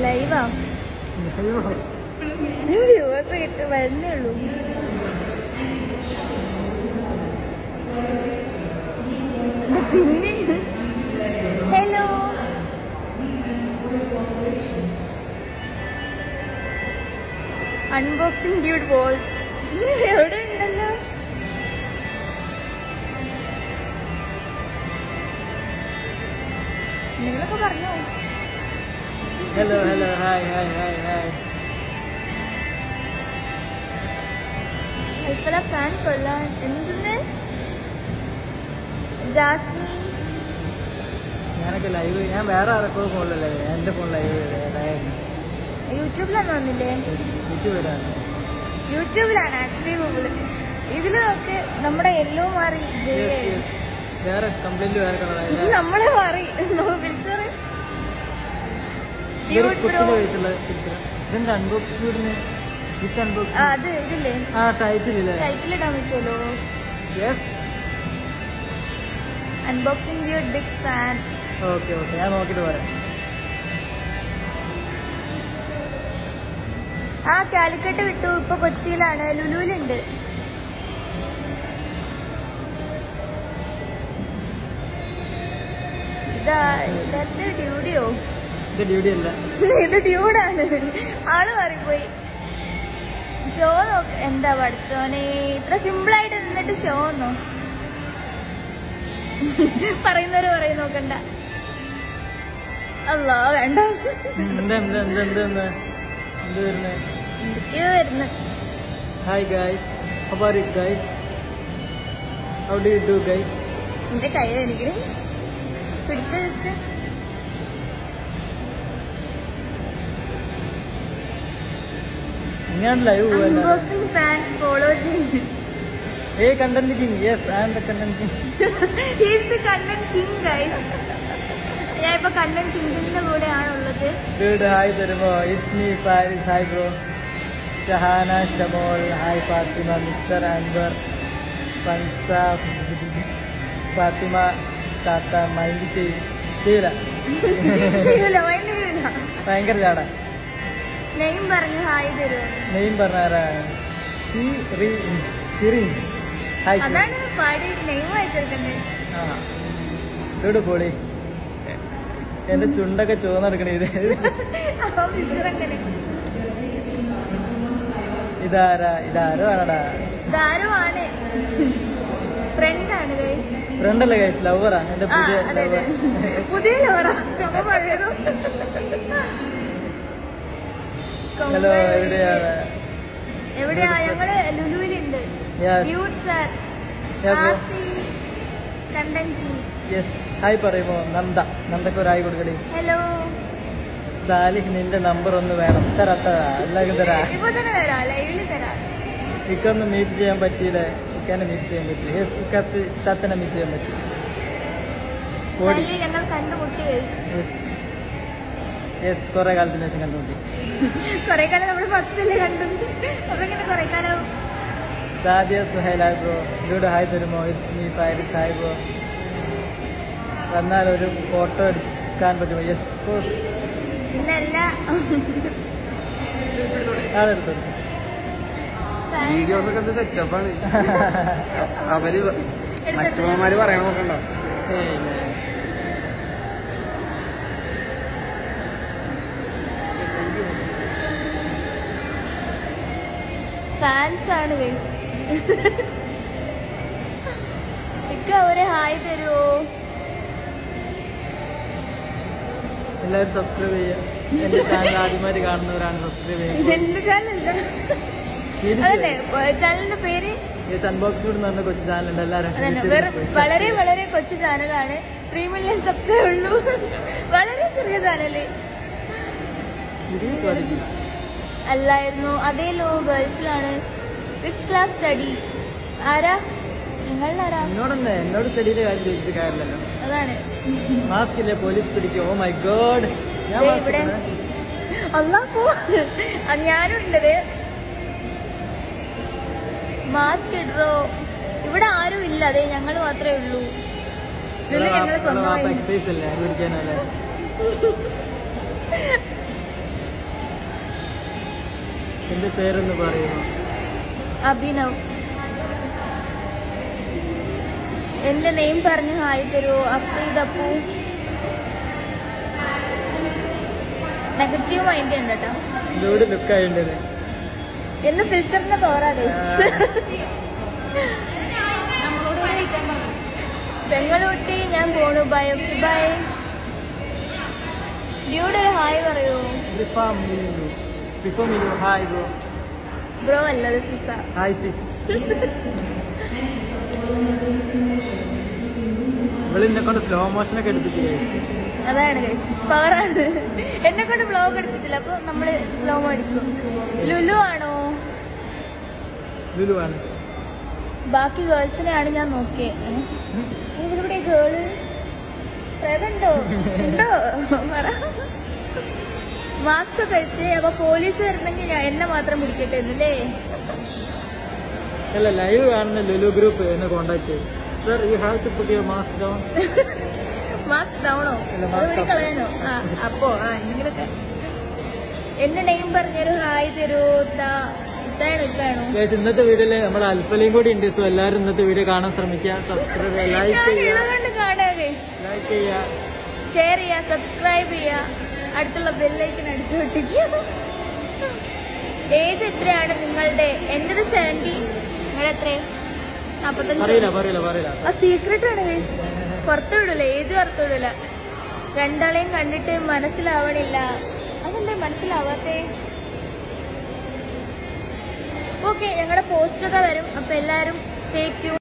ലൈവാ viewers കിട്ടും വരുന്നേ ഉള്ളൂ ഇത് പിന്നെ ഹലോ അൺബോക്സിംഗ് ഡ്യൂഡ് ബോൾ എവിടെ ഉണ്ടല്ലോ നിങ്ങളൊക്കെ പറഞ്ഞോ hello hello hi hi hi hi ഹൈഫല ഫാൻ കൊള്ളാൻ എന്തിന് ജാസ്മി ഞാനൊക്കെ ലൈവ് ഞാൻ വേറെ ആർക്കോ ഫോണിലല്ലേ എന്റെ ഫോൺ ലൈവ് ചെയ്തായിരുന്നു യൂട്യൂബിലാണ് വന്നില്ലേ യൂട്യൂബ് വരാണ് യൂട്യൂബിലാണ് ആക്റ്റീവ് ഇതിലൊക്കെ നമ്മുടെ എല്ലോ മാറി യെസ് യെസ് വേറെ കംപ്ലൈന്റ് വേറെ ഇത് കളറായില്ല നമ്മളെ മാറി ഫിൽറ്റർ ഇതൊരു കുട്ടിയുടെ വയസ്സുള്ള ചിത്രം ഇതെന്താ അൺബോക്സ് വീടിന് വിത്ത് അൺബോക്സ് അത് ഇതില്ലേ ആ ടൈറ്റിലില്ലേ ടൈറ്റിലിടാൻ പറ്റുമല്ലോ yes unboxing your big fan okay okay ഞാൻ നോക്കിയിട്ട് പറയാം ആ കാലിക്കട്ട് വിട്ടു ഇപ്പൊ കൊച്ചിയിലാണ് ലുലുവിലുണ്ട് ഇതാ ഇതത്തെ ഡ്യൂഡിയോ ഇത് ഡ്യൂട്ടി അല്ല ഇത് ഡ്യൂഡാണ് ആള് മാറിപ്പോയി ഷോ നോക്ക് എന്താ പഠിച്ചോനെ ഇത്ര സിമ്പിൾ ആയിട്ട് നിന്നിട്ട് ഷോ ഒന്നോ പറയുന്നവര് പറയും നോക്കണ്ട അല്ല വേണ്ട എന്താ എന്താ എന്താ എന്താ എന്താ എന്ത് വരുന്നത് എന്തൊക്കെയോ വരുന്നു hi guys how it guys how do you do guys എന്റെ കൈ എനിക്ക് പിടിച്ച വെച്ച് ഇങ്ങനെ ലൈവ് പോവല്ല അൺബോക്സിംഗ് ഫാൻ ഫോളോ ചെയ്യും a content king yes I am the content king he's the content king guys ഞാൻ ഇപ്പൊ കണ്ടന്റ് കിങ്ങിന്റെ കൂടെയാണ് ഉള്ളത് ഡൂഡ് ഹായ് തരുമോ it's me Faris hi bro Shahana Shamol hi Fathima mister Anwar ഫൻസ ഫാത്തിമ താത്ത മൈൻഡ് ചെയ്യും ചെയ്യില്ല ചെയ്യൂല മൈൻഡ് ചെയ്യൂല ഭയങ്കര ചാട നെയിം പറഞ്ഞു ഹായ് തരുമോ നെയിം പറഞ്ഞാരാ സിറിൻസ് ഹായ് അതാണ് പാടി നെയിം വായിച്ചെടുക്കണ്ടേ ആ ഡൂഡ് പൊളി എന്റെ ചുണ്ടൊക്കെ ചോന്നെടുക്കണേ ഇത് അപ്പൊ പിക്ചർ അങ്ങനെ ഇതാരാ ഇതാരോ ആണടാ ധാരുവാണ് ഫ്രണ്ടാണ് ഗൈസ് ഫ്രണ്ടല്ലേ ഗൈസ് ലവറാ എന്റെ ആ പുതിയ അതെ അതെ ലവർ പുതിയ ലോറ നമ്മ പഴയതോ ഹലോ എവിടെയാണ് എവിടെയാ ഞങ്ങള് ലുലുവിലുണ്ട് Yes. Dude sir Yeah, bro. Content yes hi പറയുമോ നന്ദ നന്ദക്ക് ഒരു ഹായ് കൊടുക്കടി ഹലോ സാലിഹ് നിന്റെ നമ്പർ ഒന്ന് വേണം തരാ തരാ എല്ലാവർക്കും തരാ ഇപ്പൊ തന്നെ തരാം ലൈവില് തരാം ഇക്കൊന്ന് മീറ്റ് ചെയ്യാൻ പറ്റിയില്ല ഇക്കാനെ മീറ്റ് ചെയ്യാൻ പറ്റില്ല യെസ് ഇക്കത്ത് ഇത്താത്തനെ മീറ്റ് ചെയ്യാൻ പറ്റി ഓടി ലൈവില് ഞങ്ങൾ കണ്ടുമുട്ടി ഗൈസ് യെസ് യെസ് കുറെ കാലത്തിന് ശേഷം കണ്ടുമുട്ടി കൊറേ കാലം നമ്മള് ഫസ്റ്റ് അല്ലേ കണ്ടത് അപ്പൊ ഇങ്ങനെ കൊറേ കാലം Sadiya Suhail hi bro dude hi തരുമോ it's me Fairis hi bro വന്നാൽ ഒരു ഫോട്ടോ എടുക്കാൻ പറ്റുമോ യെസ് കോഴ്സ് പിന്നല്ല ആളെടുത്തു വീഡിയോസ് ഒക്കെ എന്ത് സെറ്റപ്പാണ് അവര് മറ്റുള്ളവന്മാര് പറയണ നോക്കണ്ട ഏയ് ഫാൻസ് ആണ് ഗൈസ് ഇക്ക ഒരു ഹായ് തരുമോ എല്ലാവരും സബ്സ്ക്രൈബ് ചെയ്യുക എന്റെ ചാനൽ ആദ്യമായിട്ട് കാണുന്നവരാണ് സബ്സ്ക്രൈബ് ചെയ്യുക ഇതെന്റെ ചാനലല്ല അതല്ലേ ചാനലിന്റെ പേര് യെസ് അൺബോക്സ് എന്ന് പറഞ്ഞ കൊച്ചു ചാനലുണ്ട് എല്ലാവരും അതന്നെ വീട്ടിൽ വെറും പോയി വളരെ വളരെ കൊച്ചു ചാനലാണ് ത്രീ മില്യൺ സബ്സേ ഉള്ളൂ വളരെ ചെറിയ channel It is what it is. അല്ലായിരുന്നു അതേ ലോ ഗേൾസിലാണ് വിച്ച് ക്ലാസ് സ്റ്റഡി ആരാ നിങ്ങളിലാരാ എന്നോടന്നെ എന്നോട് സ്റ്റഡിയുടെ കാര്യം ചോദിച്ചിട്ട് കാര്യമല്ലോ അതാണ് മാസ്ക് ഇല്ലേ പോലീസ് പിടിക്കും ഓ മൈ ഗോഡ് ഞാൻ ദേ മാസ്ക് ഇവിടെ ഇട്ടില്ല. അല്ലാ പോ അത് ഞാനും ഉണ്ടത് മാസ്ക് ഇടറോ ഇവിടെ ആരും ഇല്ല അതെ ഞങ്ങൾ മാത്രമേ ഉള്ളൂ ഇത് ഇവിടെ ഞങ്ങൾ വാപ്പ- ഇവിടെ വാപ്പ സ്വന്തമായി എക്സസൈസ് അല്ലേ അത് പിടിക്കാനല്ലേ എന്റെ പേരൊന്ന് പറയുമോ അഭിനവ് എന്റെ നെയിം പറഞ്ഞ് ഹായ് തരൂ അഫ്രീദ് അപ്പു നെഗറ്റീവ് മൈൻഡ് ഉണ്ട് കേട്ടോ ഇതോട് ലുക്കായിണ്ടത് എന്ന് ഫിൽറ്ററിന്റെ പോറാ പെങ്ങളൂട്ടി ഞാൻ പോണു ബൈ ഓക്കെ ബൈ ഡ്യൂഡ് ഒരു ഹായ് പറയൂ B Pharm Milu before Milu hi bro bro അല്ല സിസ ഹായ് സിസ് ഇവളിന്നെ കൊണ്ട് സ്ലോ മോഷനൊക്കെ എടുപ്പിച്ച് guys. അതാണ് ഗൈസ് പവറാണ് എന്നെ കൊണ്ട് ബ്ലോഗ് എടുപ്പിച്ചില്ല അപ്പൊ നമ്മള് സ്ലോ അടിക്കും ലുലു ആണോ ലുലു ആണ് ബാക്കി ഗേൾസിനെയാണ് ഞാൻ നോക്കിയത് ഇവിടെ ഗേള് പ്രേതണ്ടോ ഉണ്ടോ പറ മാസ്ക് കഴിച്ച് അപ്പൊ പോലീസ് വരണമെങ്കിൽ ഞാൻ എന്നെ മാത്രം പിടിക്കട്ടെ എന്നല്ലേ അല്ല ലൈവ് കാണുന്ന ലുലു ഗ്രൂപ്പ് എന്നെ കോണ്ടാക്ട് ചെയ്തു sir you have to put your mask down mask ഡൗണോ ഇല്ല, mask up. കളയാനോ ആ അപ്പോ ആ എന്തെങ്കിലുമൊക്കെ എന്റെ നെയിം പറഞ്ഞൊരു ഹായ് തരൂ ഇതാ ഇതാണോ ഇതാണോ ഗൈസ് ഇന്നത്തെ വീഡിയോയില് നമ്മുടെ അൽഫലയും കൂടി ഉണ്ട് സോ എല്ലാവരും ഇന്നത്തെ വീഡിയോ കാണാൻ ശ്രമിക്കുക സബ്സ്ക്രൈബ് ലൈക്ക് ഞാൻ ചെയ്യുക ഉള്ളതുകൊണ്ട് കാണാ ഗൈസ് ലൈക്ക് ചെയ്യുക ഷെയർ ചെയ്യുക സബ്സ്ക്രൈബ് ചെയ്യുക അടുത്തുള്ള ബെല്ലൈക്കൻ അടിച്ചു പൊട്ടിക്കുക ഏജ് എത്രയാണ് നിങ്ങളുടെ എന്റേത് സെവന്റി നിങ്ങളുടെ എത്രയും നാപ്പത്തഞ്ച് പറയില്ല പറയില്ല പറയില്ല ആ സീക്രട്ട് ആണ് guys. പുറത്തു വിടില്ല ഏജ് പുറത്തു വിടില്ല രണ്ടാളെയും കണ്ടിട്ട് മനസ്സിലാവണില്ല അതെന്താ മനസ്സിലാവാത്തേ ഓക്കെ ഞങ്ങളുടെ പോസ്റ്റൊക്കെ വരും അപ്പൊ എല്ലാരും സ്റ്റേ ട്യൂൺ